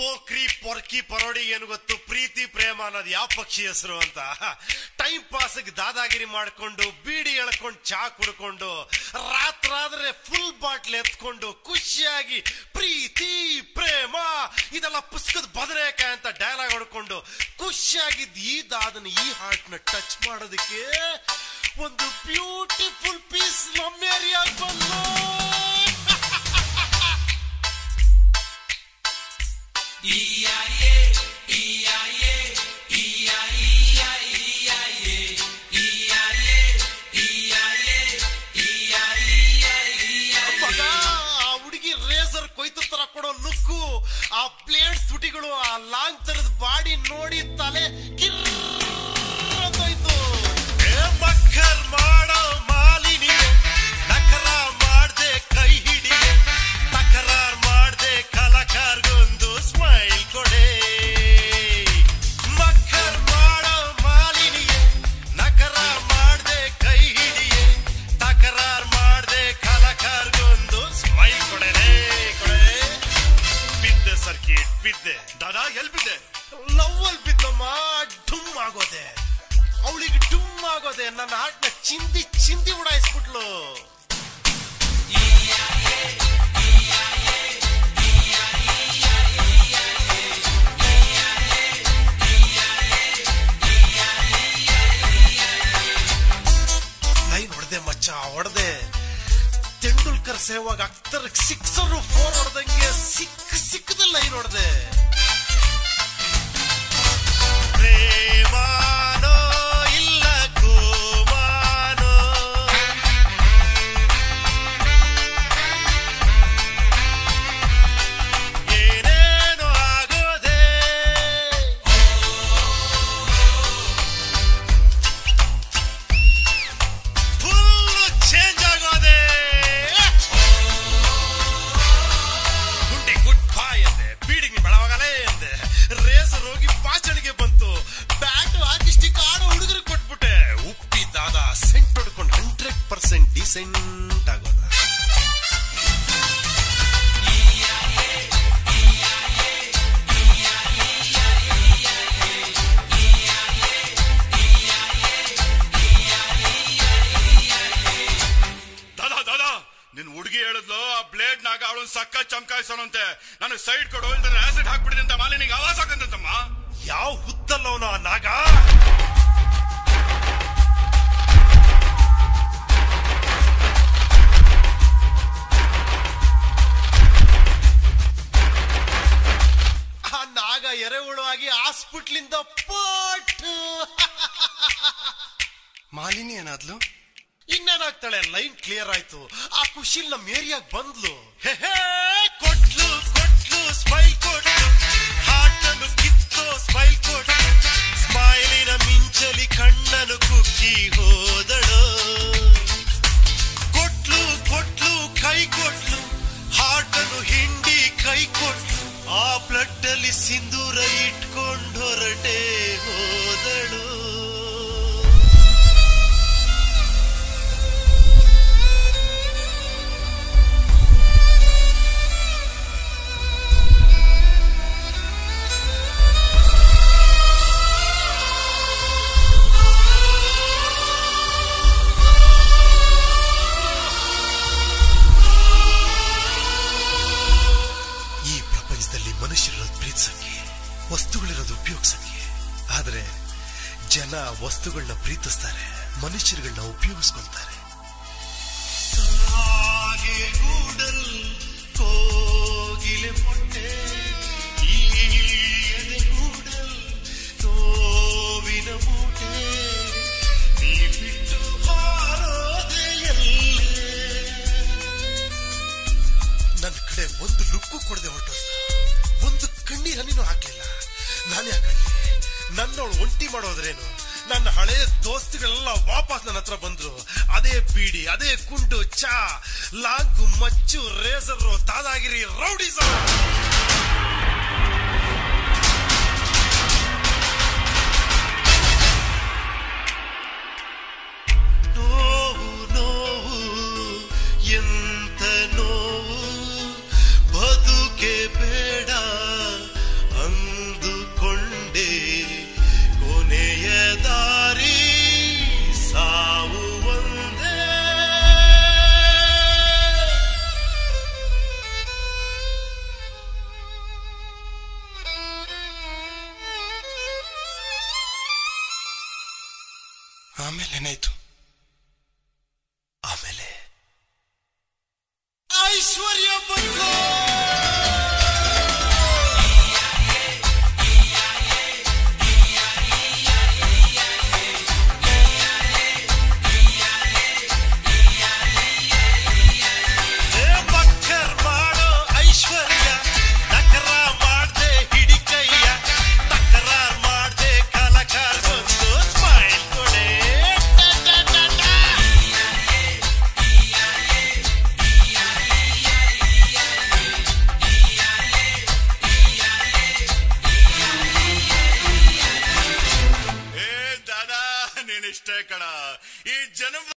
ಪೋಖ್ರಿ ಪೊರ್ಕಿ parody ಏನು ಗೊತ್ತು ಪ್ರೀತಿ ಪ್ರೇಮ ಅನ್ನೋದು ಯಾವ ಪಕ್ಷಿ ಹೆಸರು ಅಂತ ಟೈಮ್ ಪಾಸ್ಗೆ ದಾದಾಗಿರಿ ಮಾಡ್ಕೊಂಡು ಬೀಡಿ ಎಳ್ಕೊಂಡು ಚಾ ಕುಡ್ಕೊಂಡು ರಾತ್ರಾದ್ರೆ ಫುಲ್ ಬಾಟ್ಲ್ ಎತ್ಕೊಂಡು ಖುಷಿಯಾಗಿ ಪ್ರೀತಿ ಪ್ರೇಮ ಇದೆಲ್ಲ ಪುಸ್ತಕದ ಬದನೇಕಾಯ ಅಂತ ಡೈಲಾಗ್ ಹೊಡ್ಕೊಂಡು ಖುಷಿಯಾಗಿದ್ದ ಈ ದಾದನ ಈ ಹಾರ್ಟ್ ನ ಟಚ್ ಮಾಡೋದಕ್ಕೆ ಒಂದು ಬ್ಯೂಟಿಫುಲ್ ಪೀಸ್ ನಮ್ಮ ಏರಿಯಾಗ ಬಂದು ಮಗ ಆ ಹುಡುಗಿ ರೇಸರ್ ಕೊಯ್ತು ತರ ಕೊಡೋ ಲುಕ್ಕು ಆ ಪ್ಲೇಟ್ ತುಟಿಗಳು ಆ ಲಾಂಗ್ ತರದ ಬಾಡಿ ನೋಡಿ ತಲೆ ಕಿರ್ರೋಯ್ತು ಏ ಮಕ್ಕರ್ ಮಾಡೋ ಮಾಲಿನಿ ನಕರ ಮಾಡ್ದೆ ಕೈ ಹಿಡಿ ತಕರಾರ್ ಮಾಡ್ದೆ ಕಲಾಕಾರ್ಗೊಂದು ಸ್ಮೈಲ್ ಕೊಡೆ ಮಕ್ಕರ್ ಮಾಡೋ ಮಾಲಿನಿ ನಕರ ಮಾಡ್ದೆ ಕೈ ಹಿಡಿಯೇ ತಕರಾರ್ ಮಾಡ್ದೆ ಕಲಾಕಾರ್ಗೊಂದು ಸ್ಮೈಲ್ ಕೊಡೆ ರೇ ಕೊಡೆ ಬಿದ್ದೆ ಸರ್ಕಿಟ್ ಬಿದ್ದೆ ದಾದಾ ಎಲ್ ಬಿದ್ದೆ ಲವ್ವಲ್ ಬಿದ್ದಮ್ಮ ಡುಮ್ ಆಗೋದೆ ಅವಳಿಗೆ ಡುಮ್ ಆಗೋದೆ ನನ್ನ ಹಾಟ್ನ ಚಿಂದಿ ಚಿಂದಿ ಉಡಾಯಿಸ್ಬಿಟ್ಲು ಲೈನ್ ಹೊಡೆದೆ ಮಚ್ಚ ಹೊಡೆದೆ ತೆಂಡೂಲ್ಕರ್ ಸೇವಾಗ ಅಕ್ತರ್ ಸಿಕ್ಸರ್ ಫೋರ್ ಹೊಡೆದಂಗೆ ಸಿಕ್ ಸಿಕ್ಕದ ಲೈನ್ ಹೊಡೆದೆ ಪ್ರೇಮಾನೋ ಇಲ್ಲ ಗೋಮಾನೋ ಏನೇನೋ ಆಗೋದೆ ಫುಲ್ ಚೇಂಜ್ ಆಗೋದೆ ಗುಂಡಿ ಗುಡ್ ಬಾಯ್ ಅಂದೆ ಬೀಡಿಗೆ ಬೆಳವಾಗಲೇ ಅಂದೆ ರೇಸರ್ ಹೋಗಿ ಪಾಚಣಿಗೆ ಬಂತು ಬ್ಯಾಟ್ ಹಾಕಿ ಸ್ಟಿಕ್ ಆಡೋ ಹುಡುಗರಿಗೆ ಕೊಟ್ಬಿಟ್ಟೆ ಉಪ್ಪಿದ್ದಾದ ಸೆಂಟ್ ಹೊಡ್ಕೊಂಡು ಹಂಡ್ರೆಡ್ ಪರ್ಸೆಂಟ್ ಡಿಸೆಂಟ್ ಆಗೋದ ದಾದಾ ದಾದಾ ನಿನ್ ಹುಡುಗಿ ಹೇಳಿದ್ಲು ಆ ಬ್ಲೇಡ್ ನಾಗ ಅವಳನ್ ಸಕ್ಕ ಚಮಕಾಯಿಸೋಣಂತೆ ನನಗೆ ಸೈಡ್ ಕೊಡು ಇಲ್ದ್ರೆ ಆಸಿಡ್ ಹಾಕ್ಬಿಡಿದೆ ಅಂತ ಮಾಲಿನಿಗೆ ಆವಾಸ ಆಗಂತಮ್ಮ ಯಾವ ಹುತ್ತಲ್ಲವನ ಆ ನಾಗ ಆ ನಾಗ ಎರೆಹುಳು ಆಗಿ ಹಾಸ್ಪಿಟ್ಲಿಂದ ಪಟ್ ಮಾಲಿನಿ ಏನಾದ್ಲು ಇನ್ನೇನಾಗ್ತಾಳೆ ಲೈನ್ ಕ್ಲಿಯರ್ ಆಯ್ತು ಆ ಖುಷಿಲ್ ನಮ್ ಏರಿಯಾಗ ಬಂದ್ಲು ಹೇ ಹೇ, ಕೊಟ್ಲು ಕೊಟ್ಲು ಸ್ಮೈಲ್ ಕೊಟ್ಲು ಹಾರ್ಟ್ ಅನ್ನು ಕಿತ್ತು ಸ್ಮೈಲ್ ಕೊಟ್ಲು ಸ್ಮೈಲಿನ ಮಿಂಚಲಿ ಕಣ್ಣನು ಕುಕ್ಕಿ ಹೋದಳು ಕೊಟ್ಲು ಕೊಟ್ಲು ಕೈ ಕೊಟ್ಲು ಹಾರ್ಟ್ ಅನ್ನು ಹಿಂಡಿ ಕೈ ಕೊಟ್ಲು ಆ ಬ್ಲಡ್ ಅಲ್ಲಿ ಸಿಂಧೂರ ಇಟ್ಕೊಂಡು ಹೊರಟೆ ಹೋದಳು ಈ ಪ್ರಪಂಚದಲ್ಲಿ ಮನುಷ್ಯರಿರೋದು ಪ್ರೀತಿಸಕ್ಕೆ ವಸ್ತುಗಳಿರೋದು ಉಪಯೋಗಿಸಕ್ಕೆ ಆದ್ರೆ ಜನ ವಸ್ತುಗಳನ್ನ ಪ್ರೀತಿಸ್ತಾರೆ ಮನುಷ್ಯರುಗಳನ್ನ ಉಪಯೋಗಿಸ್ಕೊಂತಾರೆ ತಾಗೆ ಗೂಡಲ್ ಕೋಗಿಲೆ ಮೊಟ್ಟೆ ಈ ಎದೆಗೂಡಲ್ ನೋವಿನ ಮೂಟೆ ನೀ ಬಿಟ್ಟು ಹಾರೋದೆ ಎಲ್ಲೇ ನನ್ನ ಕಡೆ ಒಂದು ಲುಕ್ಕು ಕೊಡದೆ ಹೊರಟೋದ್ಲ ಒಂದು ಕಣ್ಣೀರ್ ಹನಿನೂ ಹಾಕ್ಲಿಲ್ಲ ನಾನು ಯಾಕಂಡೆ ನನ್ನವಳು ಒಂಟಿ ಮಾಡೋದ್ರೇನು ನನ್ನ ಹಳೆಯ ದೋಸ್ತಿಗಳೆಲ್ಲ ವಾಪಸ್ ನನ್ನ ಹತ್ರ ಬಂದ್ರು ಅದೇ ಬೀಡಿ ಅದೇ ಕುಂಡು ಚಾ ಲಾಂಗು ಮಚ್ಚು ರೇಸರು ತಾದಾಗಿರಿ ರೌಡಿಸಂ ನೋವು ನೋವು ಎಂತ ನೋವು ಬದುಕೆ ಬೇಡ ನೀನ್ ಇಷ್ಟೇ ಕಣ ಈ ಜನ್ಮ